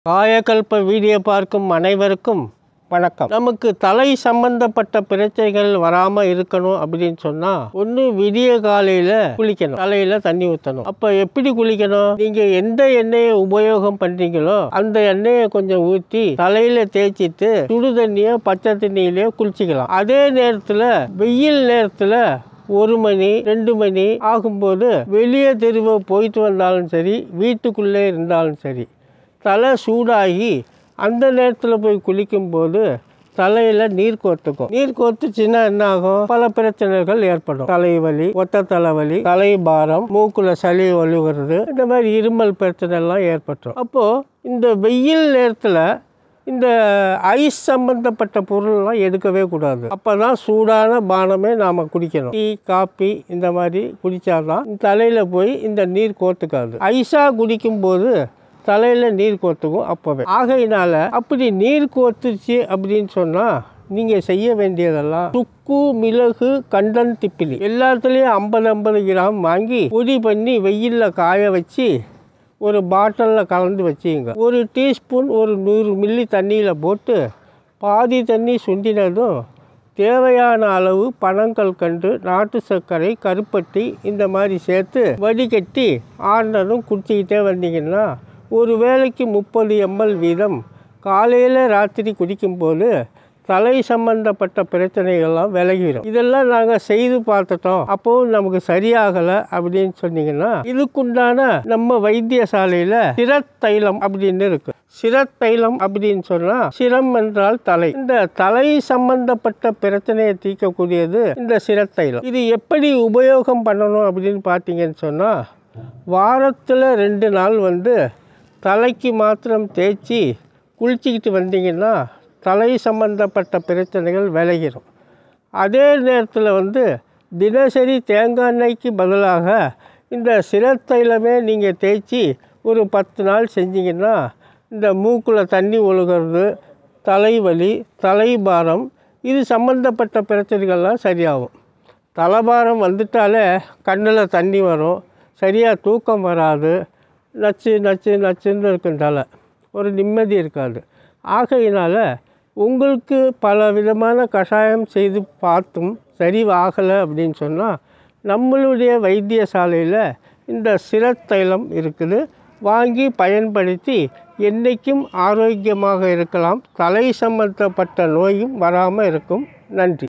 காயகல்ப video பார்க்கும் அனைவருக்கும் வணக்கம் நமக்கு தலை சம்பந்தப்பட்ட பிரச்சனைகள் வராமல் இருக்கணும் அப்படின்னு சொன்னால் ஒன்று விடிய காலையில் குளிக்கணும் தலையில் தண்ணி ஊற்றணும் அப்போ எப்படி குளிக்கணும் நீங்கள் எந்த எண்ணெயை உபயோகம் பண்ணுறீங்களோ அந்த எண்ணெயை கொஞ்சம் ஊற்றி தலையில் தேய்ச்சிட்டு சுடு தண்ணியோ பச்சை தண்ணியிலையோ குளிச்சிக்கலாம் அதே நேரத்தில் வெயில் நேரத்தில் ஒரு மணி ரெண்டு மணி ஆகும்போது வெளியே தெருவை போயிட்டு வந்தாலும் சரி வீட்டுக்குள்ளே இருந்தாலும் சரி தலை சூடாகி அந்த நேரத்தில் போய் குளிக்கும்போது தலையில் நீர் கோர்த்துக்கும் நீர் கோர்த்துச்சுன்னா என்ன ஆகும் பல பிரச்சனைகள் ஏற்படும் தலைவலி ஒத்த தலைவலி தலை பாரம் மூக்குல சளி ஒழுகிறது இந்த மாதிரி இருமல் பிரச்சனை எல்லாம் ஏற்பட்டுரும் அப்போது இந்த வெயில் நேரத்தில் இந்த ஐஸ் சம்பந்தப்பட்ட பொருள்லாம் எடுக்கவே கூடாது அப்போ தான் சூடான பானமே நாம் குடிக்கணும் டீ காப்பி இந்த மாதிரி குடித்தாதான் தலையில் போய் இந்த நீர் கோர்த்துக்காது ஐஸாக குடிக்கும்போது தலையில் நீர் கோர்த்துக்கும் அப்போவே ஆகையினால அப்படி நீர் கோர்த்துச்சு அப்படின்னு சொன்னால் நீங்கள் செய்ய வேண்டியதெல்லாம் சுக்கு மிளகு கண்டன் திப்பிலி எல்லாத்துலேயும் ஐம்பது ஐம்பது கிராம் வாங்கி பொடி பண்ணி வெயிலில் காய வச்சு ஒரு பாட்டிலில் கலந்து வச்சுங்க ஒரு டீஸ்பூன் ஒரு நூறு மில்லி தண்ணியில் போட்டு பாதி தண்ணி சுண்டினதும் தேவையான அளவு பனங்கள் கண்டு நாட்டு சர்க்கரை கருப்பட்டி இந்த மாதிரி சேர்த்து வடிகட்டி ஆடினதும் குடிச்சிக்கிட்டே வந்தீங்கன்னா ஒரு வேளைக்கு முப்பது எம்எல் வீதம் காலையில் ராத்திரி குடிக்கும்போது தலை சம்பந்தப்பட்ட பிரச்சனைகள்லாம் விலகிடும் இதெல்லாம் நாங்கள் செய்து பார்த்துட்டோம் அப்போவும் நமக்கு சரியாகலை அப்படின்னு சொன்னீங்கன்னா இதுக்குண்டான நம்ம வைத்தியசாலையில் சிரத்தைலம் அப்படின்னு இருக்கு சிரத்தைலம் அப்படின்னு சொன்னால் சிரம் என்றால் தலை இந்த தலை சம்பந்தப்பட்ட பிரச்சனையை தீர்க்கக்கூடியது இந்த சிரத்தைலம் இது எப்படி உபயோகம் பண்ணணும் அப்படின்னு பார்த்தீங்கன்னு சொன்னால் வாரத்தில் ரெண்டு நாள் வந்து தலைக்கு மாத்திரம் தேய்ச்சி குளிச்சிக்கிட்டு வந்தீங்கன்னா தலை சம்பந்தப்பட்ட பிரச்சனைகள் விலகிடும் அதே நேரத்தில் வந்து தினசரி தேங்காய் எண்ணெய்க்கு பதிலாக இந்த சிரத்தைலமே நீங்கள் தேய்ச்சி ஒரு பத்து நாள் செஞ்சீங்கன்னா இந்த மூக்கில் தண்ணி ஒழுகிறது தலைவலி தலைபாரம் இது சம்பந்தப்பட்ட பிரச்சனைகள்லாம் சரியாகும் தலைபாரம் வந்துட்டாலே கண்ணில் தண்ணி வரும் சரியாக தூக்கம் வராது நச்சு நச்சு நச்சுன்னு இருக்கும் தலை ஒரு நிம்மதி இருக்காது ஆகையினால் உங்களுக்கு பல விதமான கஷாயம் செய்து பார்த்தும் சரி ஆகலை அப்படின்னு சொன்னால் நம்மளுடைய வைத்தியசாலையில் இந்த சிரத்தைலம் இருக்குது வாங்கி பயன்படுத்தி என்றைக்கும் ஆரோக்கியமாக இருக்கலாம் தலை சம்பந்தப்பட்ட நோயும் வராமல் இருக்கும் நன்றி